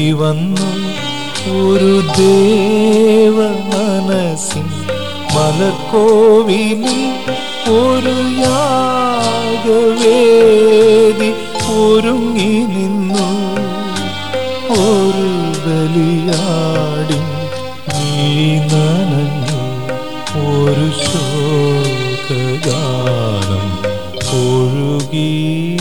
വന്നു ഒരു ദേവ മനസ്സിൻ മലർക്കോവിലിൽ ഒരു യാഗവേദി ഒരുങ്ങി നിന്നു ഒരു ബലിയാടി നീ നനഞ്ഞു ഒരു ശോകഗാനം ഒഴുകി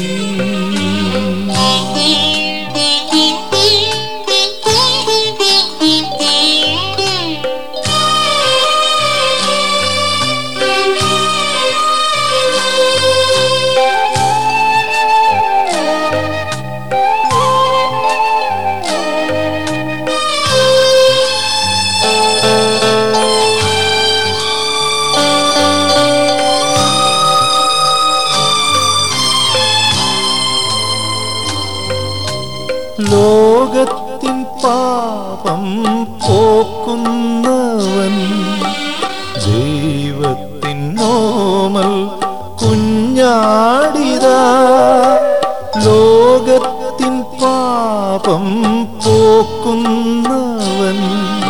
ലോകത്തിൻ പാപം പോക്കുന്നവൻ ദൈവത്തിൻ നോമൽ കുഞ്ഞാടിതാ ലോകത്തിൻ പാപം പോക്കുന്നവൻ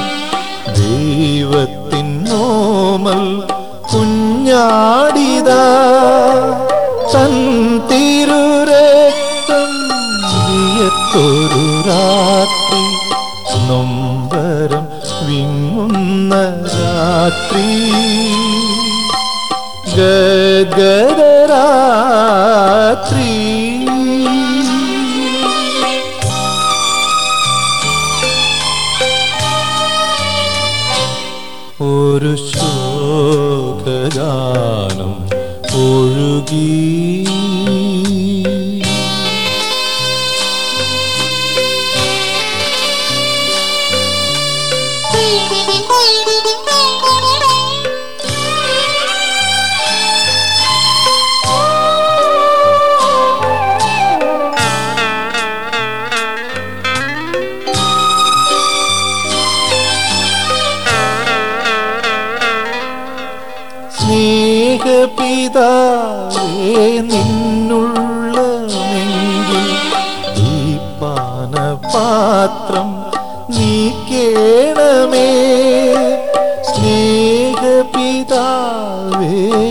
ദൈവത്തിൻ നോമൽ കുഞ്ഞാടിതാ തൻ തിരുരക്തം വിയത്തൊരു രാത്രി നൊമ്പരം വിങ്ങുന്ന രാത്രി ഗഗരാത്രി ഒരു ശോകഗാനം ഒഴുകി സ്നേഹപിതാവേ നിന്നുള്ളമെങ്കിൽ ഈ പാനപാത്രം നീ കേണമേ സ്നേഹപിതാവേ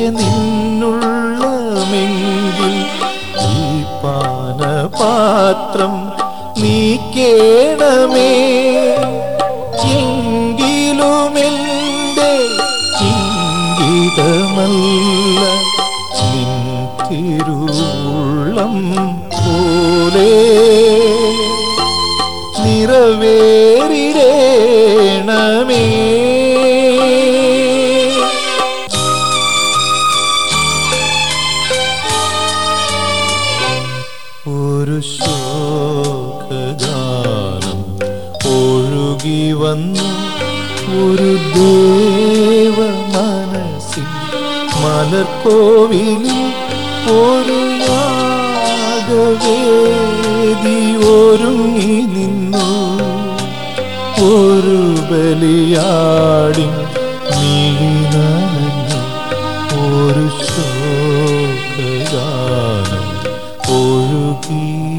നിന്നുള്ളമെങ്കിൽ ഈ പാനപാത്രം നീ കേണമേ എങ്കിലുമെൻ്റെ ഇംഗിതമല്ല നിൻ തിരുവുള്ളം പോലെ നിറവേറിടേണമേ ഒരു ശോകഗാനം ഒഴുകി വന്നു ഒരു ദേവ മനസ്സിൽ മലർക്കോവിലിൽ ഒരു യാഗവേദി ഒരുങ്ങി നിന്നു ഒരു ബലിയാടി നീനഞ്ഞു ഒരു ശോകഗാനം ഒഴുകി